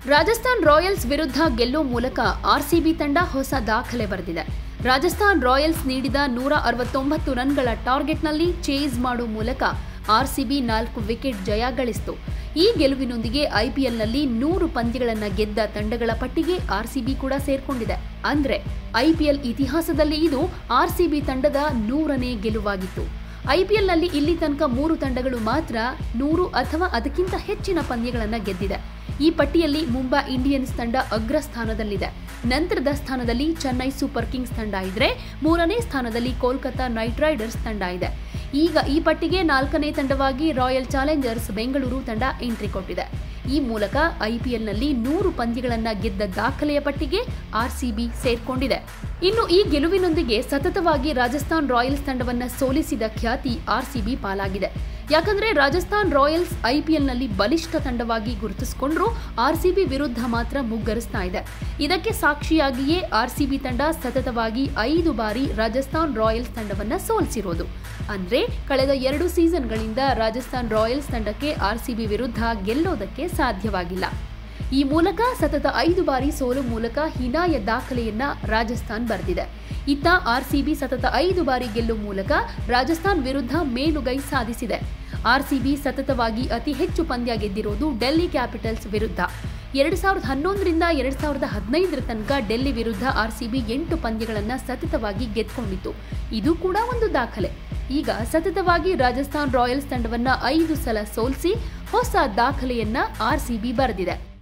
Rajasthan Royals ವಿರುದ್ಧ ಗೆಲ್ಲುವ ಮೂಲಕ ಆರ್ಸಿಬಿ ತಂಡ ಹೊಸ ದಾಖಲೆ ಬರೆದಿದೆ ರಾಜಸ್ಥಾನ್ ರಾಯಲ್ಸ್ ನೀಡಿದ ನೂರ ಅರವತ್ತೊಂಬತ್ತು ರನ್ಗಳ ಟಾರ್ಗೆಟ್ನಲ್ಲಿ ಚೇಸ್ ಮಾಡುವ ಮೂಲಕ ಆರ್ಸಿಬಿ ನಾಲ್ಕು ವಿಕೆಟ್ ಜಯ ಗಳಿಸಿತು ಈ ಗೆಲುವಿನೊಂದಿಗೆ ಐಪಿಎಲ್ನಲ್ಲಿ ನೂರು ಪಂದ್ಯಗಳನ್ನು ಗೆದ್ದ ತಂಡಗಳ ಪಟ್ಟಿಗೆ ಆರ್ಸಿಬಿ ಕೂಡ ಸೇರ್ಕೊಂಡಿದೆ ಅಂದ್ರೆ ಐಪಿಎಲ್ ಇತಿಹಾಸದಲ್ಲಿ ಇದು ಆರ್ಸಿಬಿ ತಂಡದ ನೂರನೇ ಗೆಲುವಾಗಿತ್ತು ಐಪಿಎಲ್ನಲ್ಲಿ ಇಲ್ಲಿ ತನಕ ಮೂರು ತಂಡಗಳು ಮಾತ್ರ ನೂರು ಅಥವಾ ಅದಕ್ಕಿಂತ ಹೆಚ್ಚಿನ ಪಂದ್ಯಗಳನ್ನು ಗೆದ್ದಿದೆ ಈ ಪಟ್ಟಿಯಲ್ಲಿ ಮುಂಬೈ ಇಂಡಿಯನ್ಸ್ ತಂಡ ಅಗ್ರ ಸ್ಥಾನದಲ್ಲಿದೆ ನಂತರದ ಸ್ಥಾನದಲ್ಲಿ ಚೆನ್ನೈ ಸೂಪರ್ ಕಿಂಗ್ಸ್ ತಂಡ ಇದ್ರೆ ಮೂರನೇ ಸ್ಥಾನದಲ್ಲಿ ಕೋಲ್ಕತಾ ನೈಟ್ ರೈಡರ್ಸ್ ತಂಡ ಇದೆ ಈಗ ಈ ಪಟ್ಟಿಗೆ ನಾಲ್ಕನೇ ತಂಡವಾಗಿ ರಾಯಲ್ ಚಾಲೆಂಜರ್ಸ್ ಬೆಂಗಳೂರು ತಂಡ ಎಂಟ್ರಿ ಕೊಟ್ಟಿದೆ ಈ ಮೂಲಕ ಐಪಿಎಲ್ನಲ್ಲಿ ನೂರು ಪಂದ್ಯಗಳನ್ನ ಗೆದ್ದ ದಾಖಲೆಯ ಪಟ್ಟಿಗೆ ಆರ್ಸಿಬಿ ಸೇರ್ಕೊಂಡಿದೆ ಇನ್ನು ಈ ಗೆಲುವಿನೊಂದಿಗೆ ಸತತವಾಗಿ ರಾಜಸ್ಥಾನ್ ರಾಯಲ್ಸ್ ತಂಡವನ್ನ ಸೋಲಿಸಿದ ಖ್ಯಾತಿ ಆರ್ಸಿಬಿ ಪಾಲಾಗಿದೆ ಯಾಕಂದ್ರೆ ರಾಜಸ್ಥಾನ್ ರಾಯಲ್ಸ್ ಐಪಿಎಲ್ನಲ್ಲಿ ಬಲಿಷ್ಠ ತಂಡವಾಗಿ ಗುರುತಿಸಿಕೊಂಡ್ರು ಆರ್ಸಿಬಿ ವಿರುದ್ಧ ಮಾತ್ರ ಮುಗ್ಗರಿಸ್ತಾ ಇದೆ ಇದಕ್ಕೆ ಸಾಕ್ಷಿಯಾಗಿಯೇ ಆರ್ಸಿಬಿ ತಂಡ ಸತತವಾಗಿ ಐದು ಬಾರಿ ರಾಜಸ್ಥಾನ್ ರಾಯಲ್ಸ್ ತಂಡವನ್ನ ಸೋಲಿಸಿರೋದು ಅಂದ್ರೆ ಕಳೆದ ಎರಡು ಸೀಸನ್ಗಳಿಂದ ರಾಜಸ್ಥಾನ್ ರಾಯಲ್ಸ್ ತಂಡಕ್ಕೆ ಆರ್ಸಿಬಿ ವಿರುದ್ಧ ಗೆಲ್ಲೋದಕ್ಕೆ ಸಾಧ್ಯವಾಗಿಲ್ಲ ಈ ಮೂಲಕ ಸತತ ಐದು ಬಾರಿ ಸೋಲು ಮೂಲಕ ಹಿನಾಯ ದಾಖಲೆಯನ್ನ ರಾಜಸ್ಥಾನ್ ಬರೆದಿದೆ ಇತ್ತ ಆರ್ಸಿಬಿ ಸತತ ಐದು ಬಾರಿ ಗೆಲ್ಲುವ ಮೂಲಕ ರಾಜಸ್ಥಾನ್ ವಿರುದ್ಧ ಮೇಲುಗೈ ಸಾಧಿಸಿದೆ ಆರ್ಸಿಬಿ ಸತತವಾಗಿ ಅತಿ ಹೆಚ್ಚು ಪಂದ್ಯ ಗೆದ್ದಿರೋದು ಡೆಲ್ಲಿ ಕ್ಯಾಪಿಟಲ್ಸ್ ವಿರುದ್ಧ ಎರಡು ಸಾವಿರದ ಹನ್ನೊಂದರಿಂದ ಎರಡು ಸಾವಿರದ ಹದಿನೈದರ ತನಕ ಡೆಲ್ಲಿ ವಿರುದ್ಧ ಆರ್ಸಿಬಿ ಎಂಟು ಪಂದ್ಯಗಳನ್ನು ಸತತವಾಗಿ ಗೆದ್ಕೊಂಡಿತ್ತು ಇದು ಕೂಡ ಒಂದು ದಾಖಲೆ ಈಗ ಸತತವಾಗಿ ರಾಜಸ್ಥಾನ್ ರಾಯಲ್ಸ್ ತಂಡವನ್ನ ಐದು ಸಲ ಸೋಲಿಸಿ ಹೊಸ ದಾಖಲೆಯನ್ನ ಆರ್ಸಿಬಿ ಬರೆದಿದೆ